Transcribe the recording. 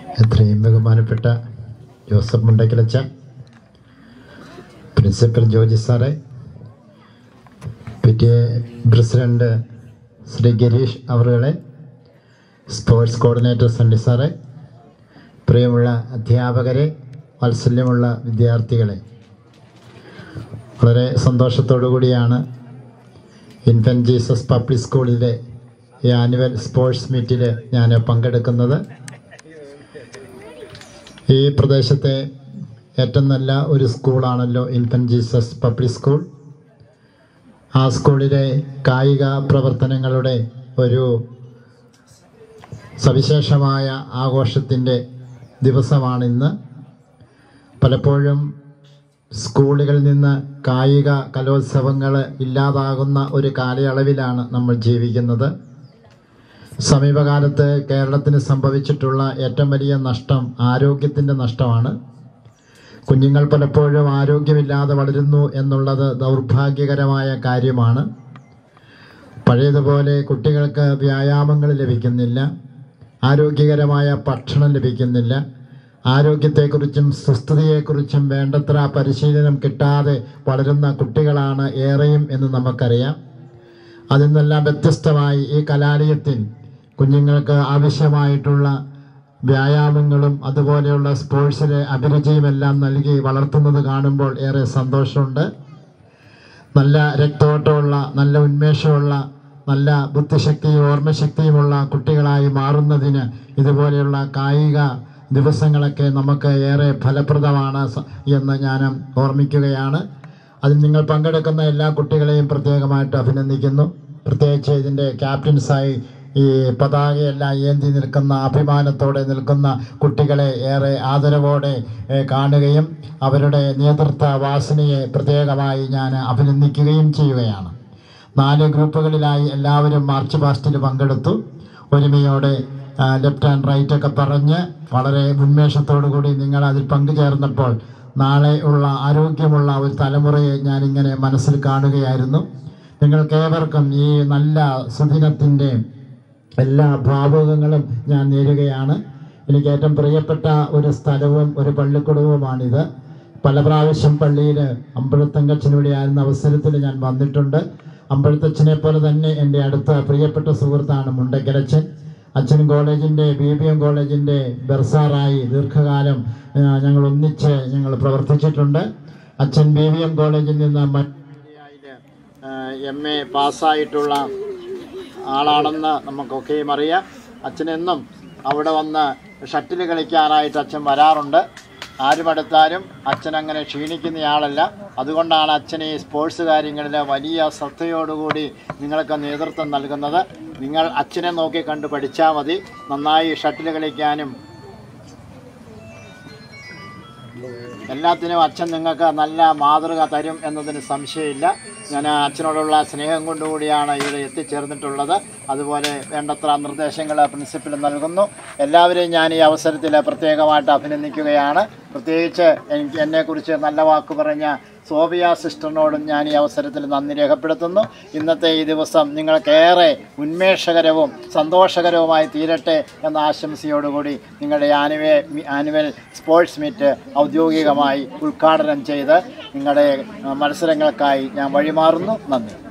എത്രയും ബഹുമാനപ്പെട്ട Joseph മുണ്ടക്കിലച്ച principal Joji സാറെ P T A president Shri Girish അവറുകളെ സ്പോർട്സ് കോർഡിനേറ്റർ സണ്ണി സാറെ പ്രിയമുള്ള അധ്യാപകരെ വാത്സല്യമുള്ള വിദ്യാർത്ഥികളെ വളരെ സന്തോഷത്തോടു കൂടിയാണ് ഇൻഫൻറ്റ് ജീസസ് പബ്ലിക് സ്കൂളിലെ ഈ ആനുവൽ സ്പോർട്സ് മീറ്റിൽ ഞാൻ പങ്കെടുക്കുന്നത് ഈ പ്രദേശത്തെ ഏറ്റവും നല്ല ഒരു സ്കൂളാണല്ലോ ഇൻഫൻറ്റ് ജീസസ് പബ്ലിക് സ്കൂൾ ആ സ്കൂളിലെ കായിക പ്രവർത്തനങ്ങളുടെ ഒരു സവിശേഷമായ ആഘോഷത്തിൻ്റെ ദിവസമാണിന്ന് പലപ്പോഴും സ്കൂളുകളിൽ നിന്ന് കായിക കലോത്സവങ്ങൾ ഇല്ലാതാകുന്ന ഒരു കാലയളവിലാണ് നമ്മൾ ജീവിക്കുന്നത് സമീപകാലത്ത് കേരളത്തിന് സംഭവിച്ചിട്ടുള്ള ഏറ്റവും വലിയ നഷ്ടം ആരോഗ്യത്തിൻ്റെ നഷ്ടമാണ് കുഞ്ഞുങ്ങൾ പലപ്പോഴും ആരോഗ്യമില്ലാതെ വളരുന്നു എന്നുള്ളത് ദൗർഭാഗ്യകരമായ കാര്യമാണ് പഴയതുപോലെ കുട്ടികൾക്ക് വ്യായാമങ്ങൾ ലഭിക്കുന്നില്ല ആരോഗ്യകരമായ ഭക്ഷണം ലഭിക്കുന്നില്ല ആരോഗ്യത്തെക്കുറിച്ചും സുസ്ഥിതിയെക്കുറിച്ചും വേണ്ടത്ര പരിശീലനം കിട്ടാതെ വളരുന്ന കുട്ടികളാണ് ഏറെയും എന്ന് നമുക്കറിയാം അതിൽ നിന്നെല്ലാം വ്യത്യസ്തമായി ഈ കലാലയത്തിൽ കുഞ്ഞുങ്ങൾക്ക് ആവശ്യമായിട്ടുള്ള വ്യായാമങ്ങളും അതുപോലെയുള്ള സ്പോർട്സിലെ അഭിരുചിയുമെല്ലാം നൽകി വളർത്തുന്നത് കാണുമ്പോൾ ഏറെ സന്തോഷമുണ്ട് നല്ല രക്തോട്ടമുള്ള നല്ല ഉന്മേഷമുള്ള നല്ല ബുദ്ധിശക്തിയും ഓർമ്മശക്തിയുമുള്ള കുട്ടികളായി മാറുന്നതിന് ഇതുപോലെയുള്ള കായിക ദിവസങ്ങളൊക്കെ നമുക്ക് ഏറെ ഫലപ്രദമാണ് സ- എന്ന് ഞാൻ ഓർമ്മിക്കുകയാണ് അതിൽ നിങ്ങൾ പങ്കെടുക്കുന്ന എല്ലാ കുട്ടികളെയും പ്രത്യേകമായിട്ട് അഭിനന്ദിക്കുന്നു പ്രത്യേകിച്ച് ഇതിൻ്റെ ക്യാപ്റ്റൻസായി ഈ പതാകയെല്ലാം ഏന്തി നിൽക്കുന്ന അഭിമാനത്തോടെ നിൽക്കുന്ന കുട്ടികളെ ഏറെ ആദരവോടെ ഏ, കാണുകയും അവരുടെ നേതൃത്വ വാസനയെ പ്രത്യേകമായി ഞാൻ അഭിനന്ദിക്കുകയും ചെയ്യുകയാണ് നാല് ഗ്രൂപ്പുകളിലായി എല്ലാവരും മാർച്ച് പാസ്റ്റിൽ പങ്കെടുത്തു ഒരുമയോടെ ലെഫ്റ്റ് ആൻഡ് റൈറ്റ് ഒക്കെ പറഞ്ഞ് വളരെ ഉന്മേഷത്തോടു കൂടി നിങ്ങൾ അതിൽ പങ്കുചേർന്നപ്പോൾ നാളെ ഉള്ള ആരോഗ്യമുള്ള ഒരു തലമുറയെ ഞാനിങ്ങനെ മനസ്സിൽ കാണുകയായിരുന്നു നിങ്ങൾക്കേവർക്കും ഈ നല്ല സുദിനത്തിൻ്റെ എല്ലാ ഭാവുകങ്ങളും ഞാൻ നേരുകയാണ് എനിക്ക് ഏറ്റവും പ്രിയപ്പെട്ട ഒരു സ്ഥലവും ഒരു പള്ളിക്കുടവുമാണിത് പല പ്രാവശ്യം പള്ളിയിൽ അമ്പഴത്തങ്കച്ചനൂടെ ആയിരുന്ന അവസരത്തിൽ ഞാൻ വന്നിട്ടുണ്ട് അമ്പഴത്തച്ഛനെ പോലെ തന്നെ എൻ്റെ അടുത്ത പ്രിയപ്പെട്ട സുഹൃത്താണ് മുണ്ടക്കരച്ചൻ അച്ഛൻ കോളേജിൻ്റെ ബി ബി എം കോളേജിൻ്റെ ബെർസാറായി ദീർഘകാലം ആ, ഞങ്ങൾ ഒന്നിച്ച് ഞങ്ങൾ പ്രവർത്തിച്ചിട്ടുണ്ട് അച്ഛൻ ബി ബി എം കോളേജിൽ നിന്ന് എം എ പാസ്സായിട്ടുള്ള ആളാണെന്ന് നമുക്കൊക്കെയും അറിയാം അച്ഛനെന്നും അവിടെ വന്ന് ഷട്ടിൽ കളിക്കാനായിട്ട് അച്ഛൻ വരാറുണ്ട് ആരുമടുത്താലും അച്ഛൻ അങ്ങനെ ക്ഷീണിക്കുന്നയാളല്ല അതുകൊണ്ടാണ് അച്ഛൻ ഈ സ്പോർട്സ് കാര്യങ്ങളിൽ വലിയ ശ്രദ്ധയോടുകൂടി നിങ്ങൾക്ക് നേതൃത്വം നൽകുന്നത് നിങ്ങൾ അച്ഛനെ നോക്കി കണ്ട് പഠിച്ചാൽ മതി നന്നായി ഷട്ടിൽ കളിക്കാനും എല്ലാത്തിനും അച്ഛൻ നിങ്ങൾക്ക് നല്ല മാതൃക തരും എന്നതിന് സംശയമില്ല ഞാൻ അച്ഛനോടുള്ള സ്നേഹം കൊണ്ടുകൂടിയാണ് ഇവിടെ എത്തിച്ചേർന്നിട്ടുള്ളത് അതുപോലെ വേണ്ടത്ര നിർദ്ദേശങ്ങൾ പ്രിൻസിപ്പൽ നൽകുന്നു എല്ലാവരെയും ഞാൻ ഈ അവസരത്തിൽ പ്രത്യേകമായിട്ട് അഭിനന്ദിക്കുകയാണ് പ്രത്യേകിച്ച് എനിക്ക് എന്നെക്കുറിച്ച് നല്ല വാക്ക് പറഞ്ഞ സോഫിയ സിസ്റ്ററിനോടും ഞാൻ ഈ അവസരത്തിൽ നന്ദി രേഖപ്പെടുത്തുന്നു ഇന്നത്തെ ഈ ദിവസം നിങ്ങൾക്കേറെ ഉന്മേഷകരവും സന്തോഷകരവുമായി തീരട്ടെ എന്ന ആശംസയോടുകൂടി നിങ്ങളുടെ ആനുവേ ആനുവൽ സ്പോർട്സ് മീറ്റ് ഔദ്യോഗികമായി ഉദ്ഘാടനം ചെയ്ത് നിങ്ങളുടെ അഹ്, മത്സരങ്ങൾക്കായി ഞാൻ വഴിമാറുന്നു നന്ദി